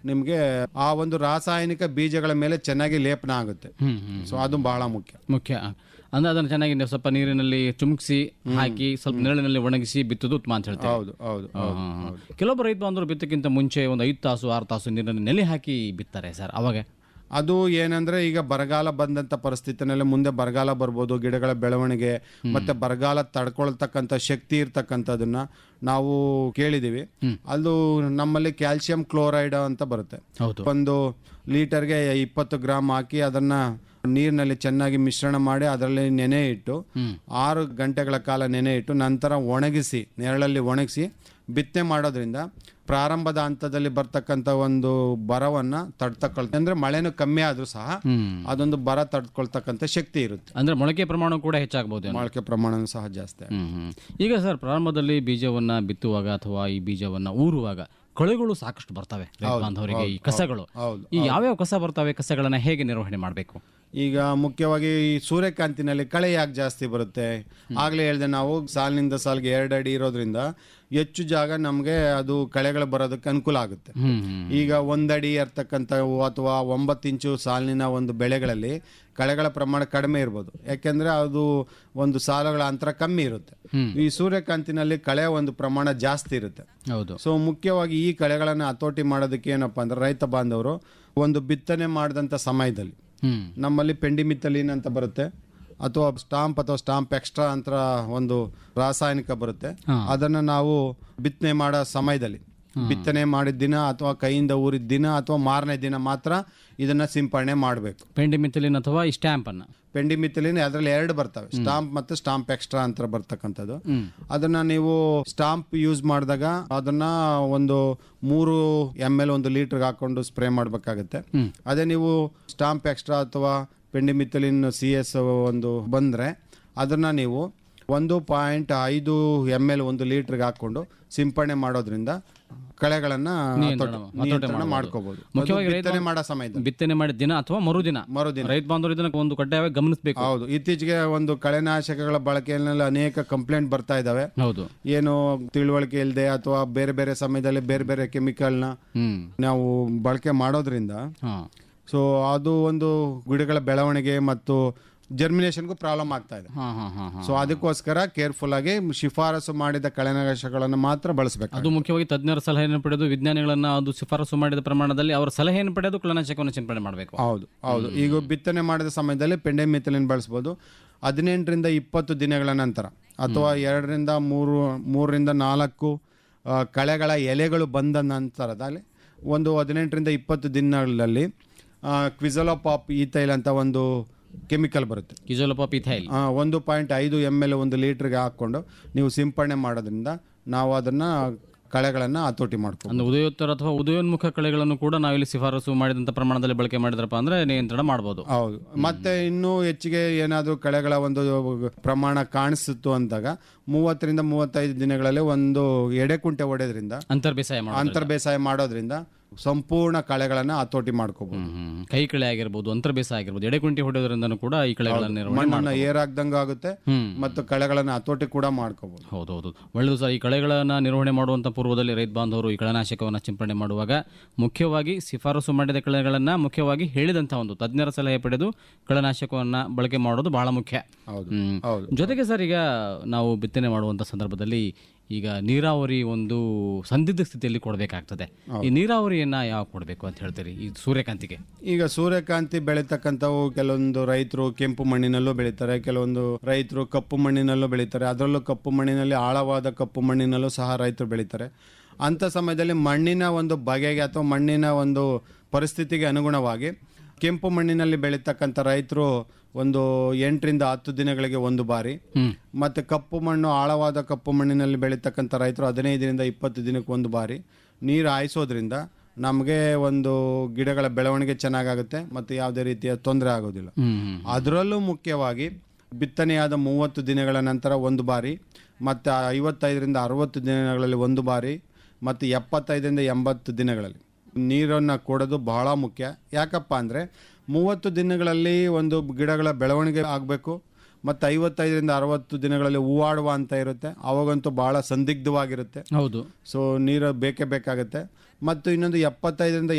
ನಿಮಗೆ ಆ ಒಂದು ರಾಸಾಯನಿಕ ಬೀಜಗಳ ಮೇಲೆ ಚೆನ್ನಾಗಿ ಲೇಪನ ಆಗುತ್ತೆ ಹ್ಮ್ ಹ್ಮ್ ಸೊ ಅದು ಬಹಳ ಮುಖ್ಯ ಮುಖ್ಯ ಅಂದ್ರೆ ಅದನ್ನು ಚೆನ್ನಾಗಿ ನೀವು ಸ್ವಲ್ಪ ನೀರಿನಲ್ಲಿ ಚುಮುಕ್ಸಿ ಹಾಕಿ ಸ್ವಲ್ಪ ನೆರಳಿನಲ್ಲಿ ಒಣಗಿಸಿ ಬಿತ್ತುದು ಉತ್ತಮ ಅಂತ ಹೇಳ್ತೀವಿ ಹೌದು ಹೌದು ಹಾ, ಹಾ, ಹಾ. ಕೆಲವೊಬ್ಬ ರೈತ ಬಾಂಧವರು ಬಿತ್ತಕ್ಕಿಂತ ಮುಂಚೆ ಒಂದು ಐದು ತಾಸು ಆರು ತಾಸು ನೀರನ್ನು ನೆಲೆ ಹಾಕಿ ಬಿತ್ತಾರೆ ಸರ್ ಅವಾಗ ಅದು ಏನಂದ್ರೆ ಈಗ ಬರಗಾಲ ಬಂದಂತ ಪರಿಸ್ಥಿತಿನಲ್ಲಿ ಮುಂದೆ ಬರಗಾಲ ಬರ್ಬೋದು ಗಿಡಗಳ ಬೆಳವಣಿಗೆ ಮತ್ತೆ ಬರಗಾಲ ತಡ್ಕೊಳ್ತಕ್ಕಂಥ ಶಕ್ತಿ ಇರ್ತಕ್ಕಂಥದನ್ನ ನಾವು ಕೇಳಿದೀವಿ ಅದು ನಮ್ಮಲ್ಲಿ ಕ್ಯಾಲ್ಸಿಯಂ ಕ್ಲೋರೈಡ್ ಅಂತ ಬರುತ್ತೆ ಹೌದು ಒಂದು ಲೀಟರ್ಗೆ ಇಪ್ಪತ್ತು ಗ್ರಾಮ್ ಹಾಕಿ ಅದನ್ನ ನೀರಿನಲ್ಲಿ ಚೆನ್ನಾಗಿ ಮಿಶ್ರಣ ಮಾಡಿ ಅದರಲ್ಲಿ ನೆನೆ ಇಟ್ಟು ಆರು ಗಂಟೆಗಳ ಕಾಲ ನೆನೆ ಇಟ್ಟು ನಂತರ ಒಣಗಿಸಿ ನೆರಳಲ್ಲಿ ಒಣಗಿಸಿ ಬಿತ್ತನೆ ಮಾಡೋದ್ರಿಂದ ಪ್ರಾರಂಭದ ಹಂತದಲ್ಲಿ ಬರ್ತಕ್ಕಂಥ ಒಂದು ಬರವನ್ನ ತಡ್ತಕೊಳ್ತ ಅಂದ್ರೆ ಮಳೆನೂ ಕಮ್ಮಿ ಆದ್ರೂ ಸಹ ಅದೊಂದು ಬರ ತಡ್ಕೊಳ್ತಕ್ಕಂಥ ಶಕ್ತಿ ಇರುತ್ತೆ ಅಂದ್ರೆ ಮೊಳಕೆ ಪ್ರಮಾಣ ಕೂಡ ಹೆಚ್ಚಾಗಬಹುದು ಏನು? ಮೊಳಕೆ ಪ್ರಮಾಣ ಸಹ ಜಾಸ್ತಿ ಆಗುತ್ತೆ. ಹ್ಮ್ ಹ್ಮ್. ಈಗ ಸರ್ ಪ್ರಾರಂಭದಲ್ಲಿ ಬೀಜವನ್ನ ಬಿತ್ತುವಾಗ ಅಥವಾ ಈ ಬೀಜವನ್ನ ಊರುವಾಗ ಕಳೆಗಳು ಸಾಕಷ್ಟು ಬರ್ತವೆ ರೈತ ಬಾಂಧವರಿಗೆ ಈ ಕಸಗಳು ಹೌದು ಈ ಯಾವ್ಯಾವ ಕಸ ಬರ್ತವೆ ಕಸಗಳನ್ನ ಹೇಗೆ ನಿರ್ವಹಣೆ ಮಾಡಬೇಕು ಈಗ ಮುಖ್ಯವಾಗಿ ಈ ಸೂರ್ಯಕಾಂತಿನಲ್ಲಿ ಕಳೆ ಯಾಕೆ ಜಾಸ್ತಿ ಬರುತ್ತೆ ಆಗ್ಲೇ ಹೇಳಿದೆ ನಾವು ಸಾಲಿನಿಂದ ಸಾಲಿಗೆ ಎರಡು ಅಡಿ ಇರೋದ್ರಿಂದ ಹೆಚ್ಚು ಜಾಗ ನಮಗೆ ಅದು ಕಳೆಗಳು ಬರೋದಕ್ಕೆ ಅನುಕೂಲ ಆಗುತ್ತೆ ಈಗ ಒಂದಡಿ ಇರ್ತಕ್ಕಂಥವು ಅಥವಾ ಒಂಬತ್ತು ಇಂಚು ಸಾಲಿನ ಒಂದು ಬೆಳೆಗಳಲ್ಲಿ ಕಳೆಗಳ ಪ್ರಮಾಣ ಕಡಿಮೆ ಇರ್ಬೋದು ಯಾಕೆಂದ್ರೆ ಅದು ಒಂದು ಸಾಲುಗಳ ಅಂತರ ಕಮ್ಮಿ ಇರುತ್ತೆ ಈ ಸೂರ್ಯಕಾಂತಿನಲ್ಲಿ ಕಳೆ ಒಂದು ಪ್ರಮಾಣ ಜಾಸ್ತಿ ಇರುತ್ತೆ ಹೌದು ಸೊ ಮುಖ್ಯವಾಗಿ ಈ ಕಳೆಗಳನ್ನು ಹತೋಟಿ ಮಾಡೋದಕ್ಕೆ ಏನಪ್ಪಾ ಅಂದ್ರೆ ರೈತ ಬಾಂಧವರು ಒಂದು ಬಿತ್ತನೆ ಮಾಡಿದಂಥ ಸಮಯದಲ್ಲಿ ಹ್ಮ್ ನಮ್ಮಲ್ಲಿ ಪೆಂಡಿಮಿಥಲಿನ್ ಅಂತ ಬರುತ್ತೆ ಅಥವಾ ಸ್ಟಾಂಪ್ ಅಥವಾ ಸ್ಟಾಂಪ್ ಎಕ್ಸ್ಟ್ರಾ ಅಂತ ಒಂದು ರಾಸಾಯನಿಕ ಬರುತ್ತೆ ಅದನ್ನ ನಾವು ಬಿತ್ತನೆ ಮಾಡೋ ಸಮಯದಲ್ಲಿ ಬಿತ್ತನೆ ಮಾಡಿದ ದಿನ ಅಥವಾ ಕೈಯಿಂದ ಊರಿದ ದಿನ ಅಥವಾ ಮಾರನೇ ದಿನ ಮಾತ್ರ ಇದನ್ನ ಸಿಂಪರಣೆ ಮಾಡಬೇಕು ಪೆಂಡಿಮಿಥಲಿನ್ ಅಥವಾ ಈ ಸ್ಟ್ಯಾಂಪ್ ಅನ್ನ ಪೆಂಡಿಮಿಥಲಿನ್ ಅದರಲ್ಲಿ ಎರಡು ಬರ್ತವೆ ಸ್ಟಾಂಪ್ ಮತ್ತು ಸ್ಟಾಂಪ್ ಎಕ್ಸ್ಟ್ರಾ ಅಂತ ಬರ್ತಕ್ಕಂಥದ್ದು ಅದನ್ನ ನೀವು ಸ್ಟಾಂಪ್ ಯೂಸ್ ಮಾಡಿದಾಗ ಅದನ್ನ ಒಂದು ಮೂರು ಎಮ್ ಎಲ್ ಒಂದು ಲೀಟರ್ಗೆ ಹಾಕೊಂಡು ಸ್ಪ್ರೇ ಮಾಡಬೇಕಾಗುತ್ತೆ ಅದೇ ನೀವು ಸ್ಟಾಂಪ್ ಎಕ್ಸ್ಟ್ರಾ ಅಥವಾ ಪೆಂಡಿಮಿಥಲಿನ್ ಸಿ ಎಸ್ ಒಂದು ಬಂದ್ರೆ ಅದನ್ನ ನೀವು ಒಂದು ಪಾಯಿಂಟ್ ಐದು ಎಮ್ ಎಲ್ ಒಂದು ಲೀಟರ್ಗೆ ಹಾಕೊಂಡು ಸಿಂಪರಣೆ ಮಾಡೋದ್ರಿಂದ ಕಳೆಗಳನ್ನ ಹತೋಟಿ- ನಿಯಂತ್ರಣ ಮಾಡ್ಕೋಬಹುದು ಮುಖ್ಯವಾಗಿ ರೈತ ಬಿತ್ತನೆ ಮಾಡೋ ಸಮಯದಲ್ಲಿ ಬಿತ್ತನೆ ಮಾಡಿದ ದಿನ ಅಥವಾ ಮರುದಿನ ಮರುದಿನ ರೈತ ಬಾಂಧವರು ಇದನ್ನ ಒಂದು ಕಡ್ಡಾಯವಾಗಿ ಗಮನಿಸಬೇಕು ಹೌದು ಇತ್ತೀಚೆಗೆ ಒಂದು ಕಳೆನಾಶಕಗಳ ಬಳಕೆಯಲ್ಲಿ ಅನೇಕ ಕಂಪ್ಲೇಂಟ್ ಬರ್ತಾ ಇದಾವೆ ಹೌದು ಏನು ತಿಳುವಳಿಕೆ ಇಲ್ಲದೆ ಅಥವಾ ಬೇರೆ ಬೇರೆ ಸಮಯದಲ್ಲಿ ಬೇರೆ ಬೇರೆ ಕೆಮಿಕಲ್ನ ಹ್ಮ್ ನಾವು ಬಳಕೆ ಮಾಡೋದ್ರಿಂದ ಹಾ ಸೊ ಅದು ಒಂದು ಗಿಡಗಳ ಬೆಳವಣಿಗೆ ಮತ್ತು ಜರ್ಮಿನೇಷನ್ಗೂ ಪ್ರಾಬ್ಲಮ್ ಆಗ್ತಾ ಇದೆ ಹಾ ಹಾ ಹಾ ಹಾ ಸೊ ಅದಕ್ಕೋಸ್ಕರ ಕೇರ್ಫುಲ್ ಆಗಿ ಶಿಫಾರಸು ಮಾಡಿದ ಕಳೆನಾಶಕಗಳನ್ನು ಮಾತ್ರ ಬಳಸಬೇಕು ಅದು ಮುಖ್ಯವಾಗಿ ತಜ್ಞರ ಸಲಹೆಯನ್ನು ಪಡೆದು ವಿಜ್ಞಾನಿಗಳನ್ನ ಅದು ಶಿಫಾರಸು ಮಾಡಿದ ಪ್ರಮಾಣದಲ್ಲಿ ಅವರ ಸಲಹೆಯನ್ನು ಪಡೆದು ಕೀಟನಾಶಕವನ್ನು ಸಿಂಪಡಣೆ ಮಾಡಬೇಕು ಹೌದು ಹೌದು ಈಗ ಬಿತ್ತನೆ ಮಾಡಿದ ಸಮಯದಲ್ಲಿ ಪೆಂಡೆಮಿಥಲಿನ್ ಬಳಸ್ಬೋದು ಹದಿನೆಂಟರಿಂದ ಇಪ್ಪತ್ತು ದಿನಗಳ ನಂತರ ಅಥವಾ ಎರಡರಿಂದ ಮೂರು ಮೂರರಿಂದ ನಾಲ್ಕು ಆ, ಕಳೆಗಳ ಎಲೆಗಳು ಬಂದ ನಂತರದಲ್ಲಿ ಒಂದು ಹದಿನೆಂಟರಿಂದ ಇಪ್ಪತ್ತು ದಿನಗಳಲ್ಲಿ ಕ್ವಿಜಲೋಪಾಪ್ ಈಥೈಲ್ ಅಂತ ಒಂದು ಕೆಮಿಕಲ್ ಬರುತ್ತೆ ಕಿಜೋಲಪಾಪ್ ಇಥೈಲ್ ಆ, ಒಂದು ಪಾಯಿಂಟ್ ಐದು ಎಮ್ ಎಲ್ ಒಂದು ಲೀಟ್ರಿಗೆ ಹಾಕ್ಕೊಂಡು ನೀವು ಸಿಂಪಡಣೆ ಮಾಡೋದ್ರಿಂದ ನಾವು ಅದನ್ನು ಕಳೆಗಳನ್ನು ಹತೋಟಿ ಮಾಡ್ಕೊಂಡು ಅಂದ್ರೆ ಉದಯೋತ್ತರ ಅಥವಾ ಉದಯೋನ್ಮುಖ ಕಳೆಗಳನ್ನು ಕೂಡ ನಾವಿಲ್ಲಿ ಶಿಫಾರಸು ಮಾಡಿದಂತ ಪ್ರಮಾಣದಲ್ಲಿ ಬಳಕೆ ಮಾಡಿದ್ರಪ್ಪ ಅಂದ್ರೆ ನಿಯಂತ್ರಣ ಮಾಡಬಹುದು ಹೌದು ಮತ್ತೆ ಇನ್ನೂ ಹೆಚ್ಚಿಗೆ ಏನಾದರೂ ಕಳೆಗಳ ಒಂದು ಪ್ರಮಾಣ ಕಾಣಿಸುತ್ತು ಅಂದಾಗ ಮೂವತ್ತರಿಂದ ಮೂವತ್ತೈದು ದಿನಗಳಲ್ಲಿ ಒಂದು ಎಡೆಕುಂಟೆ ಹೊಡೆಯೋದ್ರಿಂದ ಅಂತರ್ ಬೇಸಾಯ ಮಾಡೋದು ಅಂತರ್ ಬೇಸಾಯ ಮಾಡೋದ್ರಿಂದ ಸಂಪೂರ್ಣ ಕಳೆಗಳನ್ನ ಹತೋಟಿ ಮಾಡ್ಕೋಬಹುದು ಹ್ಮ್. ಕೈ ಕಳೆ ಆಗಿರ್ಬೋದು ಅಂತರ್ ಬೇಸಾಯ ಆಗಿರ್ಬೋದು ಎಡೆಕುಂಟಿ ಹೊಡೆಯೋದ್ರಿಂದನೂ ಕೂಡ ಈ ಕಳೆಗಳನ್ನು ನಿರ್ವಹಣೆ ಮಣ್ಣನ್ನ ಏರಾಗ್ದಂಗ ಆಗುತ್ತೆ ಹ್ಮ್. ಮತ್ತು ಕಳೆಗಳನ್ನ ಹತೋಟಿ ಕೂಡ ಮಾಡ್ಕೋಬಹುದು ಹೌದು ಹೌದು ಒಳ್ಳೆಯದು ಸರ್ ಈ ಕಳೆಗಳನ್ನು ನಿರ್ವಹಣೆ ಮಾಡುವಂಥ ಪೂರ್ವದಲ್ಲಿ ರೈತ ಬಾಂಧವರು ಈ ಕಳೆನಾಶಕವನ್ನು ಸಿಂಪಡಣೆ ಮಾಡುವಾಗ ಮುಖ್ಯವಾಗಿ ಶಿಫಾರಸು ಮಾಡಿದ ಕಳೆಗಳನ್ನು ಮುಖ್ಯವಾಗಿ ಹೇಳಿದಂಥ ಒಂದು ತಜ್ಞರ ಸಲಹೆ ಪಡೆದು ಕಳೆನಾಶಕವನ್ನು ಬಳಕೆ ಮಾಡೋದು ಬಹಳ ಮುಖ್ಯ ಹೌದು ಹ್ಮ್. ಹೌದು ಜೊತೆಗೆ ಸರ್ ಈಗ ನಾವು ಬಿತ್ತನೆ ಮಾಡುವಂಥ ಸಂದರ್ಭದಲ್ಲಿ ಈಗ ನೀರಾವರಿ ಒಂದು ಸಂದಿಗ್ಧ ಸ್ಥಿತಿಯಲ್ಲಿ ಕೊಡಬೇಕಾಗ್ತದೆ ಈ ನೀರಾವರಿಯನ್ನ ಯಾವ ಕೊಡಬೇಕು ಅಂತ ಹೇಳ್ತೀರಿ ಈ ಸೂರ್ಯಕಾಂತಿಗೆ ಈಗ ಸೂರ್ಯಕಾಂತಿ ಬೆಳೀತಕ್ಕಂಥವು ಕೆಲವೊಂದು ರೈತರು ಕೆಂಪು ಮಣ್ಣಿನಲ್ಲೂ ಬೆಳೀತಾರೆ ಕೆಲವೊಂದು ರೈತರು ಕಪ್ಪು ಮಣ್ಣಿನಲ್ಲೂ ಬೆಳೀತಾರೆ ಅದರಲ್ಲೂ ಕಪ್ಪು ಮಣ್ಣಿನಲ್ಲಿ ಆಳವಾದ ಕಪ್ಪು ಮಣ್ಣಿನಲ್ಲೂ ಸಹ ರೈತರು ಬೆಳೀತಾರೆ ಅಂಥ ಸಮಯದಲ್ಲಿ ಮಣ್ಣಿನ ಒಂದು ಬಗೆಗೆ ಅಥವಾ ಮಣ್ಣಿನ ಒಂದು ಪರಿಸ್ಥಿತಿಗೆ ಅನುಗುಣವಾಗಿ ಕೆಂಪು ಮಣ್ಣಿನಲ್ಲಿ ಬೆಳೀತಕ್ಕಂಥ ರೈತರು ಒಂದು ಎಂಟರಿಂದ ಹತ್ತು ದಿನಗಳಿಗೆ ಒಂದು ಬಾರಿ ಮತ್ತು ಕಪ್ಪು ಮಣ್ಣು ಆಳವಾದ ಕಪ್ಪು ಮಣ್ಣಿನಲ್ಲಿ ಬೆಳೀತಕ್ಕಂಥ ರೈತರು ಹದಿನೈದರಿಂದ ಇಪ್ಪತ್ತು ದಿನಕ್ಕೆ ಒಂದು ಬಾರಿ ನೀರು ಹಾಯಿಸೋದ್ರಿಂದ ನಮಗೆ ಒಂದು ಗಿಡಗಳ ಬೆಳವಣಿಗೆ ಚೆನ್ನಾಗಾಗುತ್ತೆ ಮತ್ತು ಯಾವುದೇ ರೀತಿಯ ತೊಂದರೆ ಆಗೋದಿಲ್ಲ ಅದರಲ್ಲೂ ಮುಖ್ಯವಾಗಿ ಬಿತ್ತನೆಯಾದ ಮೂವತ್ತು ದಿನಗಳ ನಂತರ ಒಂದು ಬಾರಿ ಮತ್ತು ಐವತ್ತೈದರಿಂದ ಅರವತ್ತು ದಿನಗಳಲ್ಲಿ ಒಂದು ಬಾರಿ ಮತ್ತು ಎಪ್ಪತ್ತೈದರಿಂದ ಎಂಬತ್ತು ದಿನಗಳಲ್ಲಿ ನೀರನ್ನು ಕೊಡೋದು ಬಹಳ ಮುಖ್ಯ ಯಾಕಪ್ಪ ಅಂದರೆ ಮೂವತ್ತು ದಿನಗಳಲ್ಲಿ ಒಂದು ಗಿಡಗಳ ಬೆಳವಣಿಗೆ ಆಗಬೇಕು ಮತ್ತು ಐವತ್ತೈದರಿಂದ ಅರವತ್ತು ದಿನಗಳಲ್ಲಿ ಹೂವಾಡುವ ಅಂತ ಇರುತ್ತೆ ಅವಾಗಂತೂ ಭಾಳ ಸಂದಿಗ್ಧವಾಗಿರುತ್ತೆ ಹೌದು ಸೊ ನೀರು ಬೇಕೇ ಬೇಕಾಗುತ್ತೆ ಮತ್ತು ಇನ್ನೊಂದು ಎಪ್ಪತ್ತೈದರಿಂದ